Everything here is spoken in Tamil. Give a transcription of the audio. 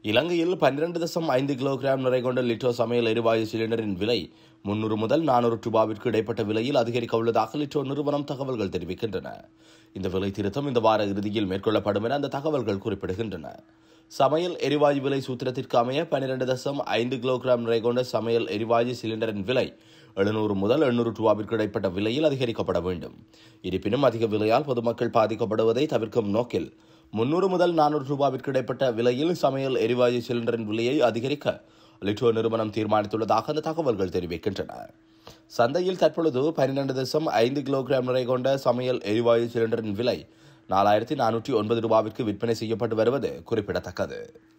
இலங்கையில் பன்னிரண்டு தசம் ஐந்து கிலோகிராம் நிறை கொண்ட லிட்டோ சமையல் எரிவாயு சிலிண்டரின் விலை முன்னூறு முதல் நானூறு ரூபாவிற்கு இடைப்பட்ட விலையில் அதிகரிக்க உள்ளதாக லிட்டோ நிறுவனம் தகவல்கள் தெரிவிக்கின்றன இந்த விலை திருத்தம் இந்த வார இறுதியில் மேற்கொள்ளப்படும் என அந்த தகவல்கள் குறிப்பிடுகின்றன சமையல் எரிவாயு விலை சூத்திரத்திற்கு அமைய பன்னிரண்டு தசம் ஐந்து கிலோகிராம் நிறை கொண்ட சமையல் எரிவாயு சிலிண்டரின் விலை எழுநூறு முதல் எண்ணூறு ரூபாவிற்கு இடைப்பட்ட விலையில் அதிகரிக்கப்பட வேண்டும் இருப்பினும் அதிக விலையால் பொதுமக்கள் பாதிக்கப்படுவதை தவிர்க்கும் நோக்கில் முன்னூறு முதல் நானூறு ரூபாவிற்கு இடைப்பட்ட விலையில் சமையல் எரிவாயு சிலிண்டரின் விலையை அதிகரிக்க லிட்டோ நிறுவனம் தீர்மானித்துள்ளதாக அந்த தகவல்கள் தெரிவிக்கின்றன சந்தையில் தற்பொழுது பன்னிரண்டு தசம் ஐந்து கிலோகிராம் நிறை கொண்ட சமையல் எரிவாயு சிலிண்டரின் விலை நாலாயிரத்தி நானூற்றி ஒன்பது ரூபாவிற்கு விற்பனை செய்யப்பட்டு வருவது குறிப்பிடத்தக்கது